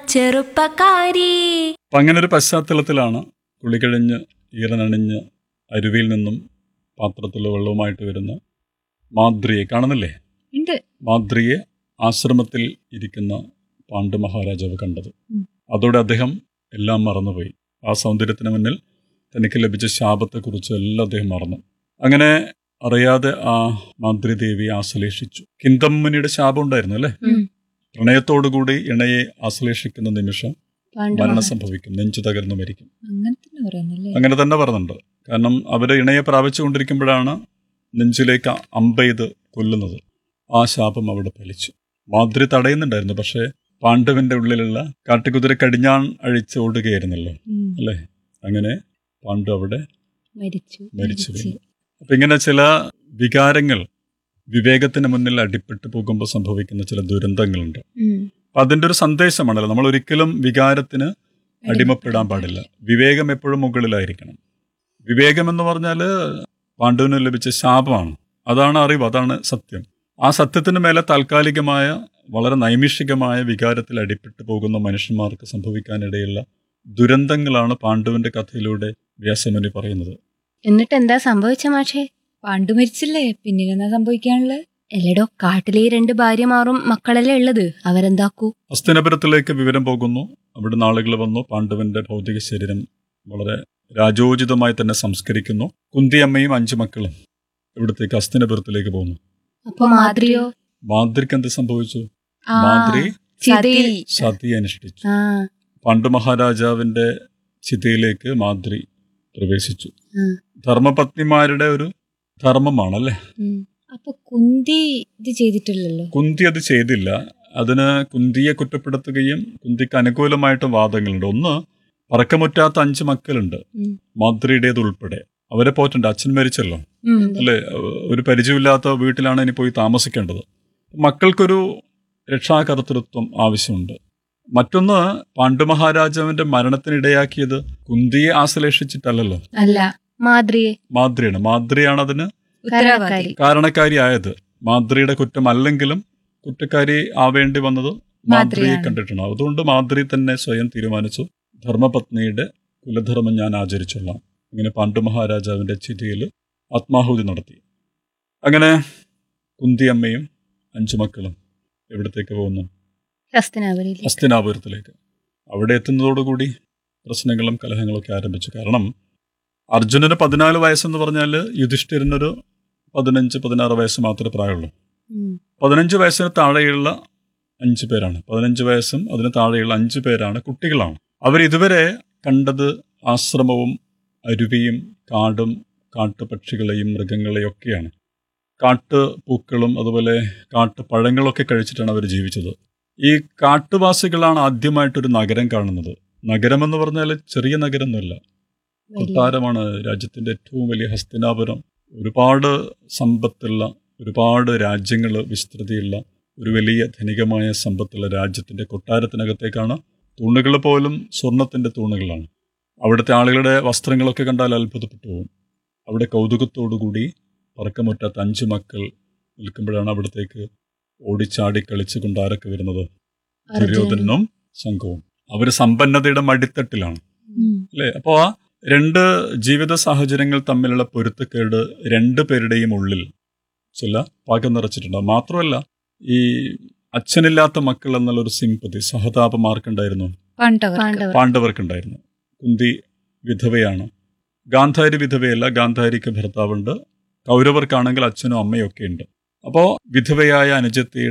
ചെറുപ്പക്കാരി അപ്പം അങ്ങനെ ഒരു പശ്ചാത്തലത്തിലാണ് കുളി കഴിഞ്ഞ് ഈറനണിഞ്ഞ് അരുവിയിൽ നിന്നും പാത്രത്തിൽ വെള്ളവുമായിട്ട് വരുന്ന മാദ്രിയെ കാണുന്നില്ലേ ഉണ്ട് മാദ്രിയെ ആശ്രമത്തിൽ ഇരിക്കുന്ന പാണ്ഡു മഹാരാജാവ് കണ്ടത് ഉം. അതോടെ അദ്ദേഹം എല്ലാം മറന്നുപോയി ആ സൗന്ദര്യത്തിന് മുന്നിൽ തനിക്ക് ലഭിച്ച ശാപത്തെക്കുറിച്ച് എല്ലാം അദ്ദേഹം മറന്നു അങ്ങനെ അറിയാതെ ആ മാദ്രിദേവി ആശ്ലേഷിച്ചു കിന്തമ്മുനിയുടെ ശാപം ഉണ്ടായിരുന്നു അല്ലേ ഉം. പ്രണയത്തോടുകൂടി ഇണയെ ആശ്ലേഷിക്കുന്ന നിമിഷം പാണ്ഡവ മരണം സംഭവിക്കും നെഞ്ചു തകർന്നു മരിക്കും അങ്ങനെ തന്നെ പറയുന്നല്ലേ അങ്ങനെ തന്നെ പറയുന്നുണ്ട് കാരണം അവർ ഇണയെ പ്രാപിച്ചുകൊണ്ടിരിക്കുമ്പോഴാണ് നെഞ്ചിലേക്ക് അമ്പെയ്ത് കൊല്ലുന്നത് ആ ശാപം അവിടെ ഫലിച്ചു മാദ്രി തടയുന്നുണ്ടായിരുന്നു പക്ഷേ പാണ്ഡവന്റെ ഉള്ളിലുള്ള കാട്ടുകുതിര കടിഞ്ഞാൺ അഴിച്ച് ഓടുകയായിരുന്നല്ലോ ഉം. അല്ലേ അങ്ങനെ പാണ്ഡു അവിടെ മരിച്ചു മരിച്ചു വീണു. അപ്പൊ ഇങ്ങനെ ചില വികാരങ്ങൾ വിവേകത്തിന് മുന്നിൽ അടിപ്പെട്ടു പോകുമ്പോൾ സംഭവിക്കുന്ന ചില ദുരന്തങ്ങളുണ്ട് ഉം. അപ്പൊ അതിന്റെ ഒരു സന്ദേശമാണല്ലോ നമ്മൾ ഒരിക്കലും വികാരത്തിന് അടിമപ്പെടാൻ പാടില്ല വിവേകം എപ്പോഴും മുകളിലായിരിക്കണം വിവേകം എന്ന് പറഞ്ഞാൽ പാണ്ഡുവിന് ലഭിച്ച ശാപമാണ് അതാണ് അറിവ് അതാണ് സത്യം ആ സത്യത്തിന് മേലെ താൽക്കാലികമായ വളരെ നൈമിഷികമായ വികാരത്തിൽ അടിപ്പെട്ടു പോകുന്ന മനുഷ്യന്മാർക്ക് സംഭവിക്കാനിടയുള്ള ദുരന്തങ്ങളാണ് പാണ്ഡുവിന്റെ കഥയിലൂടെ വ്യാസമുനി പറയുന്നത് എന്നിട്ട് എന്താ സംഭവിച്ച മാഷേ പാണ്ഡു മരിച്ചില്ലേ പിന്നീട് സംഭവിക്കാനുള്ളത് എല്ലടോ കാട്ടിലെ ഈ രണ്ട് ഭാര്യമാറും മക്കളല്ലേ ഉള്ളത് അവരെന്താക്കൂ ഹസ്തിനപുരത്തിലേക്ക് വിവരം പോകുന്നു അവിടെ ആളുകൾ വന്നു പാണ്ഡവന്റെ ഭൗതിക ശരീരം വളരെ രാജോചിതമായി തന്നെ സംസ്കരിക്കുന്നു കുന്തിയമ്മയും അഞ്ചു മക്കളും ഇവിടത്തേക്ക് ഹസ്തിനപുരത്തിലേക്ക് പോകുന്നു അപ്പൊ മാദ്രിയോ മാദ്രിക്ക് എന്ത് സംഭവിച്ചു ആ, മാദ്രി ചിതയിൽ സതി അനുഷ്ഠിച്ചു ആ പണ്ട് മഹാരാജാവിന്റെ ചിതയിലേക്ക് മാദ്രി പ്രവേശിച്ചു ഉം. ധർമ്മപത്നിമാരുടെ ഒരു ധർമ്മമാണല്ലേ ഉം. അപ്പൊ കുന്തി ഇത് ചെയ്തിട്ടില്ലല്ലോ കുന്തി അത് ചെയ്തില്ല അതിന് കുന്തിയെ കുറ്റപ്പെടുത്തുകയും കുന്തിക്ക് അനുകൂലമായിട്ടും വാദങ്ങളുണ്ട് ഒന്ന് പറക്കമുറ്റാത്ത അഞ്ച് മക്കളുണ്ട് ഉം. മാദ്രിയുടേത് ഉൾപ്പെടെ അവരെ പോറ്റുണ്ട് അച്ഛൻ മരിച്ചല്ലോ ഉം. അല്ലേ ഒരു പരിചയമില്ലാത്ത വീട്ടിലാണ് ഇനി പോയി താമസിക്കേണ്ടത് മക്കൾക്കൊരു രക്ഷാകർതൃത്വം ആവശ്യമുണ്ട് മറ്റൊന്ന് പാണ്ഡു മഹാരാജാവിന്റെ മരണത്തിനിടയാക്കിയത് കുന്തിയെ ആശ്ലേഷിച്ചിട്ടല്ലല്ലോ അല്ല മാദ്രിയെ മാദ്രിയാണ് മാദ്രിയാണ് അതിന് ഉത്തരവാദി കാരണക്കാരിയായത് മാദ്രിയുടെ കുറ്റമല്ലെങ്കിലും കുറ്റക്കാരി ആവേണ്ടി വന്നത് മാദ്രിയെ മാദ്രിയാണ്. കണ്ടിട്ടുണ്ട് അതുകൊണ്ട് മാദ്രി തന്നെ സ്വയം തീരുമാനിച്ചു ധർമ്മപത്നിയുടെ കുലധർമ്മം ഞാൻ ആചരിച്ചൊള്ളാം ഇങ്ങനെ പാണ്ഡു മഹാരാജാവിന്റെ ചിതിയിൽ ആത്മാഹുതി നടത്തി അങ്ങനെ കുന്തിയമ്മയും അഞ്ചു മക്കളും എവിടത്തേക്ക് പോകുന്നു ഹസ്തനാപുരിയിലേക്ക് ഹസ്തിനാപുരത്തിലേക്ക് അവിടെ എത്തുന്നതോടുകൂടി പ്രശ്നങ്ങളും കലഹങ്ങളൊക്കെ ആരംഭിച്ചു കാരണം അർജുനന് പതിനാല് വയസ്സെന്ന് പറഞ്ഞാൽ യുധിഷ്ഠിരനൊരു പതിനഞ്ച് പതിനാറ് വയസ്സ് മാത്രമേ പ്രായമുള്ളൂ ഉം. പതിനഞ്ച് വയസ്സിന് താഴെയുള്ള അഞ്ച് പേരാണ് പതിനഞ്ച് വയസ്സും അതിന് താഴെയുള്ള അഞ്ച് പേരാണ് കുട്ടികളാണ് അവർ ഇതുവരെ കണ്ടത് ആശ്രമവും അരുവിയും കാടും കാട്ടുപക്ഷികളെയും മൃഗങ്ങളെയും ഒക്കെയാണ് കാട്ടുപൂക്കളും അതുപോലെ കാട്ടുപഴങ്ങളൊക്കെ കഴിച്ചിട്ടാണ് അവർ ജീവിച്ചത് ഈ കാട്ടുവാസികളാണ് ആദ്യമായിട്ടൊരു നഗരം കാണുന്നത് നഗരമെന്ന് പറഞ്ഞാൽ ചെറിയ നഗരമൊന്നുമല്ല കൊട്ടാരമാണ് രാജ്യത്തിന്റെ ഏറ്റവും വലിയ ഹസ്തിനാപുരം ഒരുപാട് സമ്പത്തുള്ള ഒരുപാട് രാജ്യങ്ങൾ വിസ്തൃതിയുള്ള ഒരു വലിയ ധനികമായ സമ്പത്തുള്ള രാജ്യത്തിന്റെ കൊട്ടാരത്തിനകത്തേക്കാണ് തൂണുകൾ പോലും സ്വർണത്തിന്റെ തൂണുകളാണ് അവിടുത്തെ ആളുകളുടെ വസ്ത്രങ്ങളൊക്കെ കണ്ടാൽ അത്ഭുതപ്പെട്ടു പോകും അവിടെ കൗതുകത്തോടുകൂടി പറക്കമുറ്റാത്ത അഞ്ച് മക്കൾ നിൽക്കുമ്പോഴാണ് അവിടത്തേക്ക് ഓടിച്ചാടി കളിച്ചുകൊണ്ട് ആരൊക്കെ വരുന്നത് ദുര്യോധനും സംഘവും അവർ സമ്പന്നതയുടെ മടിത്തട്ടിലാണ് ഉം. അല്ലേ അപ്പോൾ ആ രണ്ട് ജീവിത സാഹചര്യങ്ങൾ തമ്മിലുള്ള പൊരുത്തക്കേട് രണ്ടു പേരുടെയും ഉള്ളിൽ ചില പക നിറച്ചിട്ടുണ്ട് മാത്രമല്ല ഈ അച്ഛനില്ലാത്ത മക്കൾ എന്നുള്ളൊരു സിമ്പതി സഹതാപം ആർക്കുണ്ടായിരുന്നു പാണ്ഡവർ പാണ്ഡവർ പാണ്ഡവർക്കുണ്ടായിരുന്നു കുന്തി വിധവയാണ് ഗാന്ധാരി വിധവയല്ല ഗാന്ധാരിക്ക് ഭർത്താവുണ്ട് കൗരവർക്കാണെങ്കിൽ അച്ഛനും അമ്മയും ഒക്കെ ഉണ്ട് അപ്പോൾ വിധവയായ അനുജത്തിയുടെ